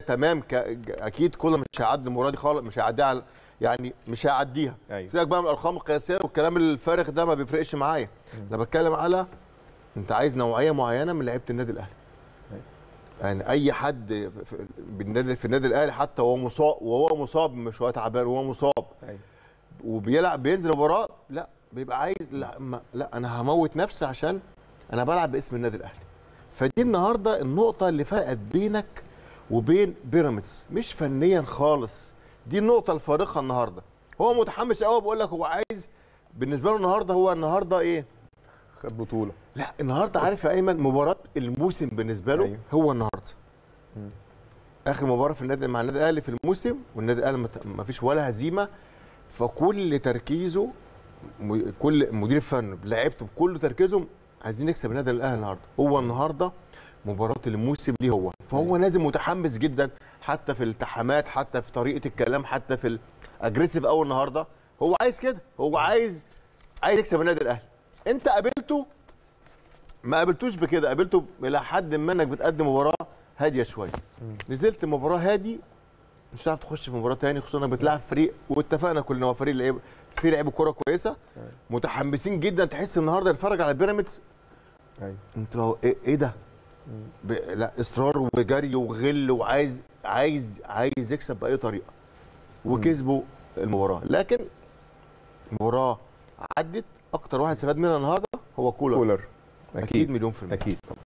تمام ك... اكيد كولر مش هيعدي المباراه دي خالص مش هيعديها على... يعني مش هيعديها أيوة. سيبك بقى من الارقام القياسيه والكلام الفارغ ده ما بيفرقش معايا انا بتكلم على انت عايز نوعيه معينه من لعيبه النادي الاهلي أيوة. يعني اي حد في بالنادي في النادي الاهلي حتى وهو مصاب وهو مصاب مش هو تعبان وهو مصاب ايوه وبيلعب بينزل مباراه لا بيبقى عايز لا ما لا انا هموت نفسي عشان انا بلعب باسم النادي الاهلي فدي النهارده النقطه اللي فرقت بينك وبين بيراميدز مش فنيا خالص دي النقطه الفارقه النهارده هو متحمس قوي بيقول لك هو عايز بالنسبه له النهارده هو النهارده ايه خد بطوله لا النهارده عارف يا ايمن مباراه الموسم بالنسبه له أيوه. هو النهارده مم. اخر مباراه في النادي مع النادي الاهلي في الموسم والنادي الاهلي مت- ما فيش ولا هزيمه فكل تركيزه م- كل مدير الفن لعيبته بكل تركيزهم عايزين نكسب النادي الاهلي النهارده هو النهارده مباراه الموسم ليه هو فهو نازل متحمس جدا حتى في الالتحامات حتى في طريقه الكلام حتى في الاجريسيف قوي النهارده هو عايز كده هو عايز عايز يكسب النادي الاهلي انت قابلته ما قابلتوش بكده قابلته الى حد ما انك بتقدم مباراه هاديه شويه نزلت مباراه هادي مش هتعرف تخش في مباراه تاني خصوصا انك بتلعب فريق واتفقنا كلنا هو فريق لعيب في لعيبه كوره كويسه متحمسين جدا تحس النهارده الفرج على بيراميدز ايوه انت لو ايه, إيه ده ب... لا اصرار وجري وغل وعايز عايز عايز يكسب باي طريقه وكسبوا المباراه لكن المباراه عدت اكتر واحد استفاد منها النهارده هو كولر, كولر اكيد مليون في المية اكيد